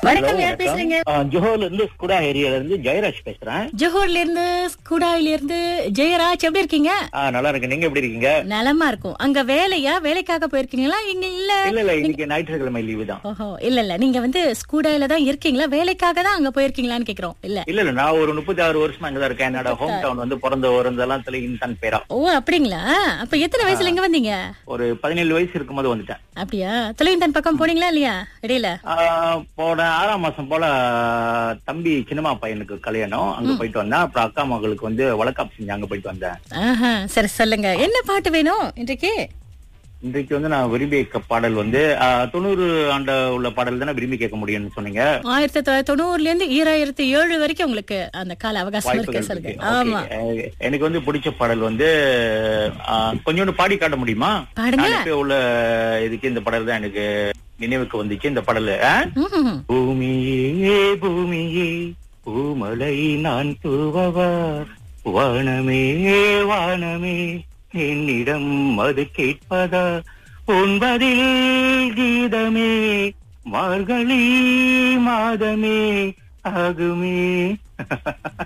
வணக்கம் யார் பேசுறீங்க ஜோஹர்ல இருந்து ஸ்குடா ஏரியால இருந்து ஜெயராஜ் பேசுறேன் ஜோஹர்ல இருந்து ஸ்கூடாயில இருந்து ஜெயராஜ் எப்படி இருக்கீங்க ஆ, நல்லா இருக்கு நீங்க எப்படி இருக்கீங்க நலமா இருக்கும் அங்க வேலையா வேலைக்காக போயிருக்கீங்களா இங்க இல்ல இல்ல இல்ல இன்னைக்கு ஞாயிற்றுக்கிழமை லீவு தான் ஓஹோ இல்ல இல்ல நீங்க வந்து ஸ்கூடாயில தான் இருக்கீங்களா வேலைக்காக தான் அங்க போயிருக்கீங்களான்னு கேக்குறோம் இல்ல இல்ல இல்ல நான் ஒரு முப்பத்தி ஆறு வருஷமா இங்கதான் இருக்கேன் என்னோட ஹோம் டவுன் வந்து பிறந்த ஊர்ந்தெல்லாம் தெலுங்கு இன்சான் பேரா ஓ அப்படிங்களா அப்ப எத்தனை வயசுல இங்க வந்தீங்க ஒரு பதினேழு வயசு இருக்கும்போது வந்துட்டேன் அப்படியா தொலைவிந்தன் பக்கம் போனீங்களா இல்லையா இடையில ஆ, போன ஆறாம் மாசம் போல தம்பி சின்னம்மா பையனுக்கு கல்யாணம் அங்க போயிட்டு வந்தேன் அப்புறம் அக்கா மகளுக்கு வந்து வழக்காப்பு செஞ்சு அங்க போயிட்டு வந்தேன் ஆஹா சரி சொல்லுங்க என்ன பாட்டு வேணும் இன்றைக்கு இன்றைக்கு வந்து நான் விரும்பி கேட்க பாடல் வந்து ஆ, தொண்ணூறு ஆண்டு உள்ள பாடல் தானே விரும்பி கேட்க முடியும்னு சொன்னீங்க ஆயிரத்தி தொள்ளாயிரத்தி தொண்ணூறுல இருந்து ஈராயிரத்தி ஏழு வரைக்கும் உங்களுக்கு அந்த கால அவகாசம் இருக்கு வாய்ப்புகள் சொல்லுங்க இருக்கு. ஆமா Okay. அஹ் எனக்கு வந்து பிடிச்ச பாடல் வந்து ஆஹ், கொஞ்சோண்டு பாடி காட்ட முடியுமா பாடுங்க நான் இப்ப உள்ள இதுக்கு இந்த பாடல் தான் எனக்கு நினைவுக்கு வந்துச்சு இந்த பாடல் ம்ஹும். பூமியே பூமியே பூமலை நான் தூவவா வானமே வானமே என்னிடம் அது கேட்பதா உன்பதில் கீதமே மார்கழி மாதமே ஆகுமே